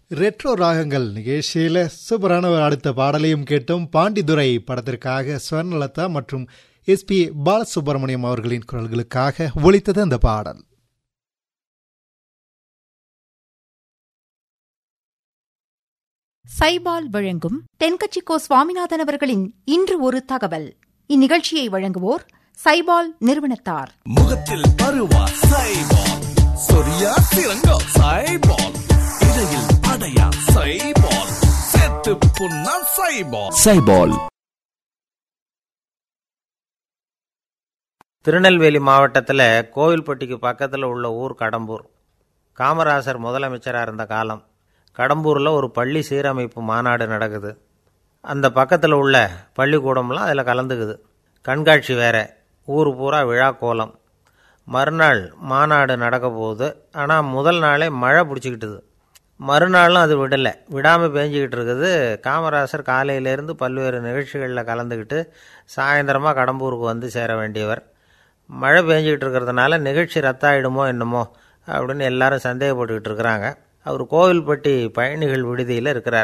retro ராகங்கள் நிகழ்ச்சியில் சூப்பரான ஒரு அடுத்த பாடலையும் கேட்டோம் பாண்டிதுரை படத்திற்காக ஸ்வர்ணலதா மற்றும் எஸ்பி பாலசுப்ரமணியம் அவர்களின் குரல்களுக்காக ஒலித்தது அந்த பாடல் சைபால் வழங்கும் தென்கட்சிக்கோ சுவாமிநாதன் அவர்களின் இன்று ஒரு தகவல் இந்நிகழ்ச்சியை வழங்குவோர் சைபால் நிறுவனத்தார் முகத்தில் பருவா சைபால் சொரியா சிறங்கா சைபால் இடையில் அடையா சைபால் செத்து புண்ணா சைபால் சைபால் திருநெல்வேலி மாவட்டத்தில் கோவில்பட்டிக்கு பக்கத்தில் உள்ள ஊர் கடம்பூர் காமராசர் முதலமைச்சராக இருந்த காலம் கடம்பூரில் ஒரு பள்ளி சீரமைப்பு மாநாடு நடக்குது அந்த பக்கத்தில் உள்ள பள்ளிக்கூடம்லாம் அதில் கலந்துக்குது கண்காட்சி வேற ஊர் பூரா விழா கோலம் மறுநாள் மாநாடு நடக்க போகுது ஆனால் முதல் நாளே மழை பிடிச்சிக்கிட்டுது மறுநாளும் அது விடலை விடாமல் பேஞ்சிக்கிட்டு இருக்குது காமராசர் காலையிலேருந்து பல்வேறு நிகழ்ச்சிகளில் கலந்துக்கிட்டு சாயந்தரமாக கடம்பூருக்கு வந்து சேர வேண்டியவர் மழை பெஞ்சிக்கிட்டு இருக்கிறதுனால நிகழ்ச்சி ரத்தாயிடுமோ என்னமோ அப்படின்னு எல்லாரும் சந்தேகப்பட்டுக்கிட்டு இருக்கிறாங்க அவர் கோவில்பட்டி பயணிகள் விடுதியில் இருக்கிறார்